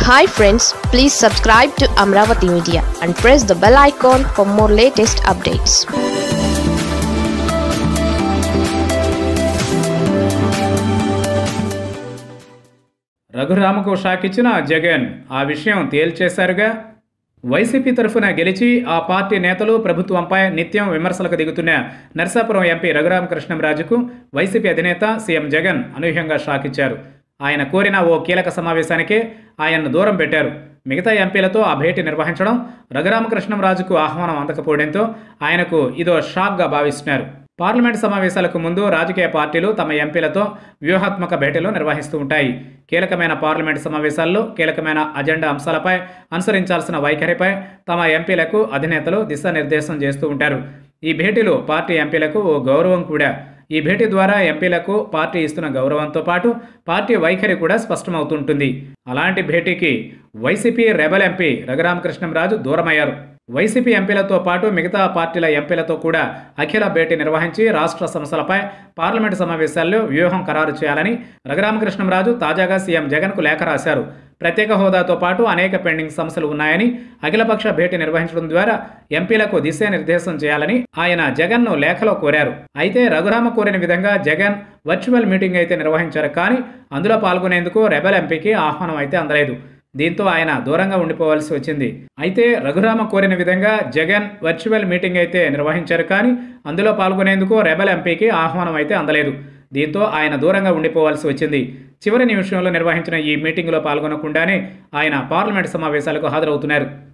hi friends please subscribe to Amaravati media and press the bell icon for more latest updates రఘురామకు shock ఇచ్చిన జగన్ ఆ విషయం తేల్చేశారుగా YCP తరఫున గెలిచి ఆ పార్టీ నేతలు ప్రభుత్వంపై నిత్యం విమర్శలకు దిగుతున్న నర్సాపురం ఎంపీ రఘురామకృష్ణంరాజుకు వైసీపీ అధినేత సీఎం జగన్ అనూహ్యంగా షాక్ ఇచ్చారు ఆయన కోరిన ఓ కీలక సమావేశానికే ఆయన్ను దూరం పెట్టారు మిగతా ఎంపీలతో ఆ భేటీ నిర్వహించడం రఘురామకృష్ణంరాజుకు ఆహ్వానం అందకపోవడంతో ఆయనకు ఇదో షాక్గా భావిస్తున్నారు పార్లమెంట్ సమావేశాలకు ముందు రాజకీయ పార్టీలు తమ ఎంపీలతో వ్యూహాత్మక భేటీలు నిర్వహిస్తూ ఉంటాయి కీలకమైన పార్లమెంట్ సమావేశాల్లో కీలకమైన అజెండా అంశాలపై అనుసరించాల్సిన వైఖరిపై తమ ఎంపీలకు అధినేతలు దిశానిర్దేశం చేస్తూ ఉంటారు ఈ భేటీలు పార్టీ ఎంపీలకు ఓ గౌరవం కూడా ఈ భేటీ ద్వారా ఎంపీలకు పార్టీ ఇస్తున్న గౌరవంతో పాటు పార్టీ వైఖరి కూడా స్పష్టమవుతుంటుంది అలాంటి భేటీకి వైసీపీ రెబల్ ఎంపీ రఘురామకృష్ణంరాజు దూరమయ్యారు వైసీపీ ఎంపీలతో పాటు మిగతా పార్టీల ఎంపీలతో కూడా అఖిల భేటీ నిర్వహించి రాష్ట్ర సమస్యలపై పార్లమెంటు సమావేశాల్లో వ్యూహం ఖరారు చేయాలని రఘురామకృష్ణంరాజు తాజాగా సీఎం జగన్కు లేఖ రాశారు ప్రత్యేక హోదాతో పాటు అనేక పెండింగ్ సమస్యలు ఉన్నాయని అఖిలపక్ష భేటీ నిర్వహించడం ద్వారా ఎంపీలకు దిశానిర్దేశం చేయాలని ఆయన జగన్ను లేఖలో కోరారు అయితే రఘురామ కోరిన విధంగా జగన్ వర్చువల్ మీటింగ్ అయితే నిర్వహించారు కానీ అందులో పాల్గొనేందుకు రెబల్ ఎంపీకి ఆహ్వానం అయితే అందలేదు దీంతో ఆయన దూరంగా ఉండిపోవాల్సి వచ్చింది అయితే రఘురామ కోరిన విధంగా జగన్ వర్చువల్ మీటింగ్ అయితే నిర్వహించారు కానీ అందులో పాల్గొనేందుకు రెబల్ ఎంపీకి ఆహ్వానం అయితే అందలేదు దీంతో ఆయన దూరంగా ఉండిపోవాల్సి వచ్చింది చివరి నిమిషంలో నిర్వహించిన ఈ మీటింగ్లో పాల్గొనకుండానే ఆయన పార్లమెంట్ సమావేశాలకు హాజరవుతున్నారు